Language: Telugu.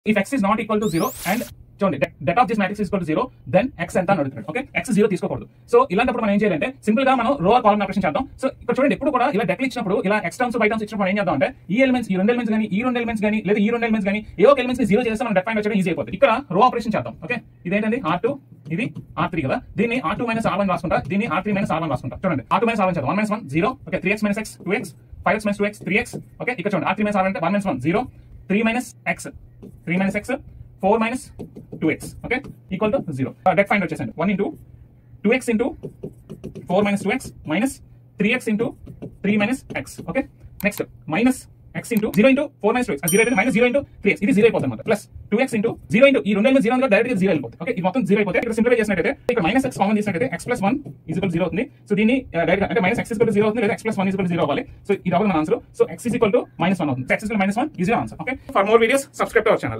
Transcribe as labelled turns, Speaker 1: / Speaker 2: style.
Speaker 1: if x is not equal to zero and చూడండి det of this matrix equal to zero then x ఎంత అని అడుగుతున్నాడు ఓకే ఎక్స్ జీరో తీసుకోకూడదు సో ఇలాంటప్పుడు మనం ఏం చేయాలంటే సింపుల్ గా మనం రో కాలం ఆపరేషన్ చేద్దాం సో ఇక్కడ చూడండి ఎప్పుడు కూడా ఇలా డెక్లు ఇచ్చినప్పుడు ఇలా ఎక్స్ టర్మ్స్ బై టర్మ్స్ ఇచ్చినప్పుడు మనం ఏం చేద్దాం అంటే ఈ ఎలిమెంట్స్ ఈ రెండు ఎలిమెంట్స్ కానీ ఈ రెండు ఎలిమెంట్స్ కానీ లేదా ఈ రెండు ఎలిమెంట్స్ కానీ ఏ ఒక ఎలిమెంట్స్ ని జీరో చేస్తే మనం డెట్ ఫైండ్ వచ్చడం ఈజీ అయిపోతుంది ఇక్కడ రో ఆపరేషన్ చేద్దాం ఓకే ఇదేంటండి ఆర్ టూ ఇది ఆర్ త్రీ కదా దీన్ని R two minus R one రాసుకుంటా దీన్ని R three minus R one రాసుకుంటా చూడండి R two minus R one చేద్దాం one minus one zero okay three x minus x two x five x minus two x three x okay ఇక్కడ చూడండి ఆర్ త్రీ మైనస్ ఆర్ అంటే one minus one zero three minus x three minus x four minus two X okay equal to zero det find వచ్చేసండి one into two x into four minus two x minus three x into three minus x okay next minus x into zero into four minus two x zero minus zero into three x ఇది జీరో అయిపోతుంది అనమాట plus two x into zero into ఈ రెండు ఎలిమెంట్స్ జీరో డైరెక్ట్ గా జీరో అయిపోతుంది ఓకే ఇది మొత్తం జీరో అయిపోతే ఇక్కడ సింప్లిఫై చేసినట్టయితే ఇక్కడ మైనస్ ఎక్స్ కామన్ చేసినట్టయితే x plus one equal zero అవుతుంది సో దీన్ని డైరెక్ట్ అంటే మైనస్ ఎక్స్ ఈక్వల్ జీరో అవుతుంది లేదా x plus one equal zero అవ్వాలి సో ఇది అవ్వాలి మన answer so x equal to minus one అవుతుంది x equal minus one easy answer okay for more videos subscribe to our channel